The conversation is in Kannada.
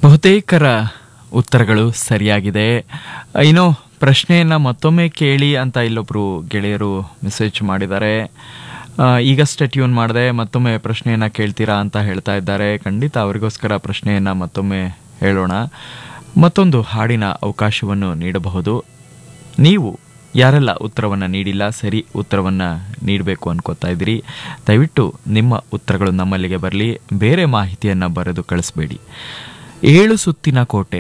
ಬಹುತೇಕರ ಉತ್ತರಗಳು ಸರಿಯಾಗಿದೆ ಇನ್ನು ಪ್ರಶ್ನೆಯನ್ನು ಮತ್ತೊಮ್ಮೆ ಕೇಳಿ ಅಂತ ಇಲ್ಲೊಬ್ರು ಗೆಳೆಯರು ಮೆಸೇಜ್ ಮಾಡಿದ್ದಾರೆ ಆ, ಈಗಷ್ಟೇ ಟ್ಯೂನ್ ಮಾಡಿದೆ ಮತ್ತೊಮ್ಮೆ ಪ್ರಶ್ನೆಯನ್ನು ಕೇಳ್ತೀರಾ ಅಂತ ಹೇಳ್ತಾ ಇದ್ದಾರೆ ಖಂಡಿತ ಅವರಿಗೋಸ್ಕರ ಪ್ರಶ್ನೆಯನ್ನು ಮತ್ತೊಮ್ಮೆ ಹೇಳೋಣ ಮತ್ತೊಂದು ಹಾಡಿನ ಅವಕಾಶವನ್ನು ನೀಡಬಹುದು ನೀವು ಯಾರೆಲ್ಲ ಉತ್ತರವನ್ನು ನೀಡಿಲ್ಲ ಸರಿ ಉತ್ತರವನ್ನು ನೀಡಬೇಕು ಅನ್ಕೋತಾ ಇದ್ದೀರಿ ದಯವಿಟ್ಟು ನಿಮ್ಮ ಉತ್ತರಗಳು ನಮ್ಮಲ್ಲಿಗೆ ಬರಲಿ ಬೇರೆ ಮಾಹಿತಿಯನ್ನು ಬರೆದು ಕಳಿಸ್ಬೇಡಿ ಏಳು ಸುತ್ತಿನ ಕೋಟೆ